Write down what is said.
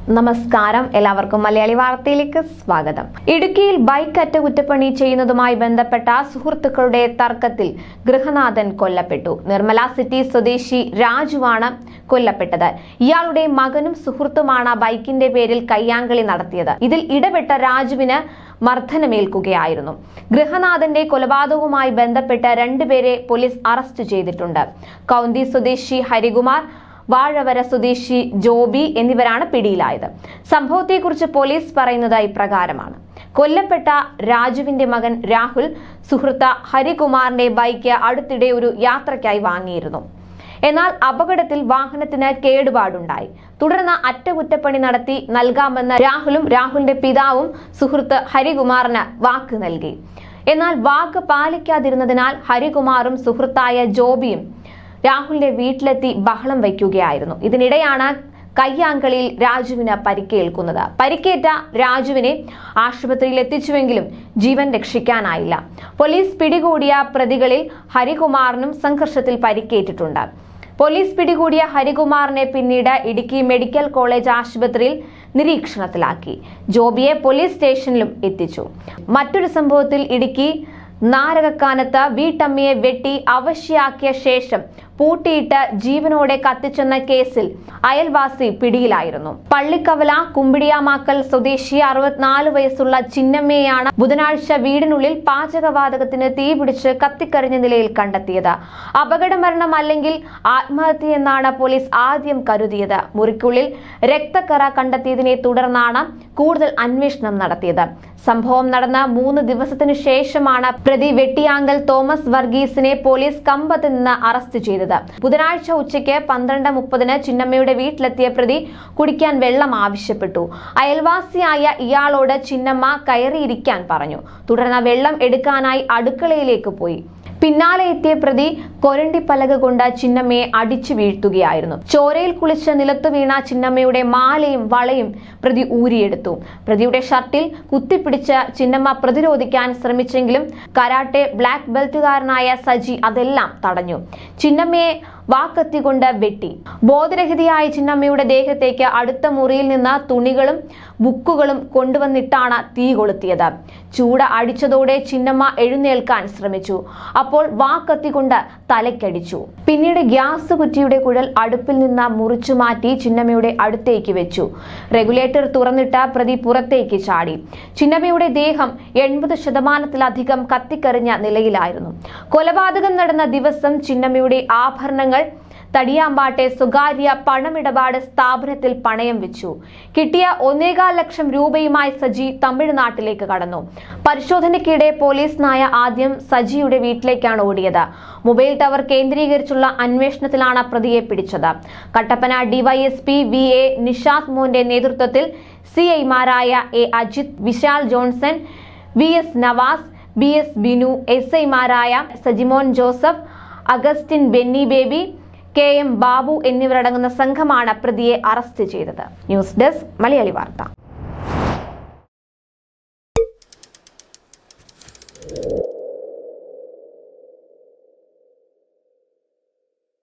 നമസ്കാരം എല്ലാവർക്കും മലയാളി വാർത്തയിലേക്ക് സ്വാഗതം ഇടുക്കിയിൽ ബൈക്ക് അറ്റകുറ്റപ്പണി ചെയ്യുന്നതുമായി ബന്ധപ്പെട്ട സുഹൃത്തുക്കളുടെ തർക്കത്തിൽ ഗൃഹനാഥൻ കൊല്ലപ്പെട്ടു നിർമ്മല സിറ്റി സ്വദേശി രാജുവാണ് കൊല്ലപ്പെട്ടത് ഇയാളുടെ മകനും സുഹൃത്തുമാണ് ബൈക്കിന്റെ പേരിൽ കയ്യാങ്കളി നടത്തിയത് ഇതിൽ ഇടപെട്ട രാജുവിന് മർദ്ദനമേൽക്കുകയായിരുന്നു ഗൃഹനാഥന്റെ കൊലപാതകവുമായി ബന്ധപ്പെട്ട് രണ്ടുപേരെ പോലീസ് അറസ്റ്റ് ചെയ്തിട്ടുണ്ട് കൗന്തി സ്വദേശി ഹരികുമാർ വാഴവര സ്വദേശി ജോബി എന്നിവരാണ് പിടിയിലായത് സംഭവത്തെക്കുറിച്ച് പോലീസ് പറയുന്നത് ഇപ്രകാരമാണ് കൊല്ലപ്പെട്ട രാജുവിന്റെ മകൻ രാഹുൽ സുഹൃത്ത് ഹരികുമാറിന്റെ ബൈക്ക് അടുത്തിടെ ഒരു യാത്രയ്ക്കായി വാങ്ങിയിരുന്നു എന്നാൽ അപകടത്തിൽ വാഹനത്തിന് കേടുപാടുണ്ടായി തുടർന്ന് അറ്റകുറ്റപ്പണി നടത്തി നൽകാമെന്ന് രാഹുലും രാഹുലിന്റെ പിതാവും സുഹൃത്ത് ഹരികുമാറിന് വാക്ക് നൽകി എന്നാൽ വാക്ക് പാലിക്കാതിരുന്നതിനാൽ ഹരികുമാറും സുഹൃത്തായ ജോബിയും രാഹുലിന്റെ വീട്ടിലെത്തി ബഹളം വയ്ക്കുകയായിരുന്നു ഇതിനിടെയാണ് കയ്യാങ്കളിയിൽ രാജുവിന് പരിക്കേൽക്കുന്നത് പരിക്കേറ്റ രാജുവിനെ ആശുപത്രിയിൽ എത്തിച്ചുവെങ്കിലും ജീവൻ രക്ഷിക്കാനായില്ല പോലീസ് പിടികൂടിയ പ്രതികളിൽ ഹരികുമാറിനും സംഘർഷത്തിൽ പരിക്കേറ്റിട്ടുണ്ട് പോലീസ് പിടികൂടിയ ഹരികുമാറിനെ പിന്നീട് ഇടുക്കി മെഡിക്കൽ കോളേജ് ആശുപത്രിയിൽ നിരീക്ഷണത്തിലാക്കി ജോബിയെ പോലീസ് സ്റ്റേഷനിലും എത്തിച്ചു മറ്റൊരു സംഭവത്തിൽ ഇടുക്കി നാരകക്കാനത്ത് വീട്ടമ്മയെ വെട്ടി അവശയാക്കിയ ശേഷം പൂട്ടിയിട്ട് ജീവനോടെ കത്തിച്ചെന്ന കേസിൽ അയൽവാസി പിടിയിലായിരുന്നു പള്ളിക്കവല കുമ്പിടിയാമാക്കൽ സ്വദേശി അറുപത്തിനാല് വയസ്സുള്ള ചിന്നമ്മയെയാണ് ബുധനാഴ്ച വീടിനുള്ളിൽ പാചകവാതകത്തിന് തീപിടിച്ച് കത്തിക്കരിഞ്ഞ നിലയിൽ കണ്ടെത്തിയത് അപകട മരണം അല്ലെങ്കിൽ ആത്മഹത്യ എന്നാണ് പോലീസ് ആദ്യം കരുതിയത് മുറിക്കുള്ളിൽ രക്തക്കറ കണ്ടെത്തിയതിനെ തുടർന്നാണ് കൂടുതൽ അന്വേഷണം നടത്തിയത് സംഭവം നടന്ന മൂന്ന് ദിവസത്തിനു ശേഷമാണ് പ്രതി വെട്ടിയാങ്കൽ തോമസ് വർഗീസിനെ പോലീസ് കമ്പത്ത് നിന്ന് അറസ്റ്റ് ചെയ്തത് ബുധനാഴ്ച ഉച്ചയ്ക്ക് പന്ത്രണ്ട് മുപ്പതിന് ചിന്നമ്മയുടെ വീട്ടിലെത്തിയ പ്രതി കുടിക്കാൻ വെള്ളം ആവശ്യപ്പെട്ടു അയൽവാസിയായ ഇയാളോട് ചിന്നമ്മ കയറിയിരിക്കാൻ പറഞ്ഞു തുടർന്ന് വെള്ളം എടുക്കാനായി അടുക്കളയിലേക്ക് പോയി പിന്നാലെ എത്തിയ പ്രതി കൊരണ്ടിപ്പലക കൊണ്ട് ചിന്നമ്മയെ അടിച്ചു വീഴ്ത്തുകയായിരുന്നു ചോരയിൽ കുളിച്ച് നിലത്തു വീണ ചിന്നമ്മയുടെ മാലയും വളയും പ്രതി ഊരിയെടുത്തു പ്രതിയുടെ ഷർട്ടിൽ കുത്തിപ്പിടിച്ച് ചിന്നമ്മ പ്രതിരോധിക്കാൻ ശ്രമിച്ചെങ്കിലും കരാട്ടെ ബ്ലാക്ക് ബെൽറ്റുകാരനായ സജി അതെല്ലാം തടഞ്ഞു ചിന്നമ്മയെ വാക്കത്തി കൊണ്ട് വെട്ടി ബോധരഹിതയായ ചിന്നമ്മയുടെ ദേഹത്തേക്ക് അടുത്ത മുറിയിൽ നിന്ന് തുണികളും ബുക്കുകളും കൊണ്ടുവന്നിട്ടാണ് തീ കൊളുത്തിയത് ചൂട് അടിച്ചതോടെ ചിന്നമ്മ എഴുന്നേൽക്കാൻ ശ്രമിച്ചു അപ്പോൾ വാക്കത്തി കൊണ്ട് തലക്കടിച്ചു പിന്നീട് ഗ്യാസ് കുറ്റിയുടെ കുഴൽ അടുപ്പിൽ നിന്ന് മുറിച്ചു മാറ്റി ചിന്നമ്മയുടെ അടുത്തേക്ക് വെച്ചു റെഗുലേറ്റർ തുറന്നിട്ട് പ്രതി പുറത്തേക്ക് ചാടി ചിന്നമ്മയുടെ ദേഹം എൺപത് ശതമാനത്തിലധികം കത്തിക്കരിഞ്ഞ നിലയിലായിരുന്നു കൊലപാതകം നടന്ന ദിവസം ചിന്നമ്മയുടെ ആഭരണങ്ങൾ തടിയാമ്പാട്ടെ സ്വകാര്യ പണമിടപാട് സ്ഥാപനത്തിൽ പണയം വെച്ചു കിട്ടിയ ഒന്നേകാൽ ലക്ഷം രൂപയുമായി സജി തമിഴ്നാട്ടിലേക്ക് കടന്നു പരിശോധനയ്ക്കിടെ പോലീസ് നായ ആദ്യം സജിയുടെ വീട്ടിലേക്കാണ് ഓടിയത് മൊബൈൽ ടവർ കേന്ദ്രീകരിച്ചുള്ള അന്വേഷണത്തിലാണ് പ്രതിയെ പിടിച്ചത് Kattappana DYSP V A Nishad മോന്റെ നേതൃത്വത്തിൽ സി ഐമാരായ A Ajith Vishal Johnson V S Navas B S Binu S ഐമാരായ സജിമോൻ ജോസഫ് അഗസ്റ്റിൻ ബെന്നി ബേബി കെ എം ബാബു എന്നിവരടങ്ങുന്ന സംഘമാണ് പ്രതിയെ അറസ്റ്റ് ചെയ്തത് ന്യൂസ് ഡെസ്ക് മലയാളി വാർത്ത